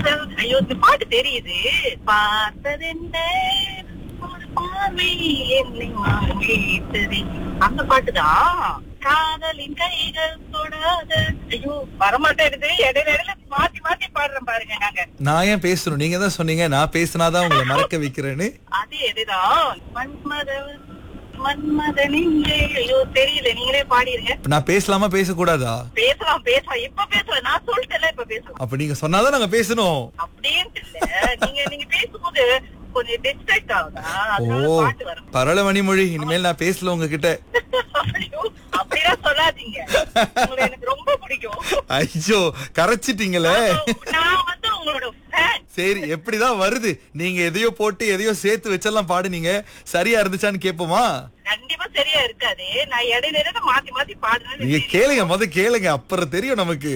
காதல் ஐயோ இந்த பாட்டு தெரியுது பார்த்ததென்ன ஒரு பார்வை என்னை வாங்கிட்டது அந்த பாட்டுதான் காதலின் கைகள் தொடாத ஐயோ வரமாட்டேங்குது இடையில இடையில மாத்தி மாத்தி பாடுறேன் பாருங்க நாங்க நான் ஏன் பேசணும் நீங்க தான் சொன்னீங்க நான் பேசினாதான் உங்களை மறக்க வைக்கிறேன்னு அது எதுதான் மன்மத மன்மத நீங்க ஐயோ தெரியல நீங்களே பாடிருங்க நான் பேசலாமா பேசக்கூடாதா பேசலாம் பேசலாம் இப்ப பேசலாம் நான் சொல்லிட்டேன்ல இப்ப பேசலாம் அப்ப நீங்க சொன்னாதான் நாங்க பேசணும் அப்படின்ட்டு இல்ல நீங்க நீங்க பேசும்போது கொஞ்சம் டிஸ்ட்ராக்ட் ஆகுதா அதனால ஓ பாட்டு வரும் பரவாயில்ல மணிமொழி இனிமேல் நான் பேசல உங்ககிட்ட ஐயோ, அப்படிலாம் சொல்லாதீங்க உங்களை எனக்கு ரொம்ப பிடிக்கும் ஐயோ கரைச்சிட்டீங்களே நான் வந்து உங்களோட ஃபேன் சரி எப்படிதான் வருது நீங்க எதையோ போட்டு எதையோ சேர்த்து வச்செல்லாம் பாடுனீங்க சரியா இருந்துச்சான்னு கேப்போமா கண்டிப்பா சரியா இருக்காது நான் இடையில இடையில மாத்தி மாத்தி பாடுறேன்னு நீங்க கேளுங்க முத கேளுங்க அப்புறம் தெரியும் நமக்கு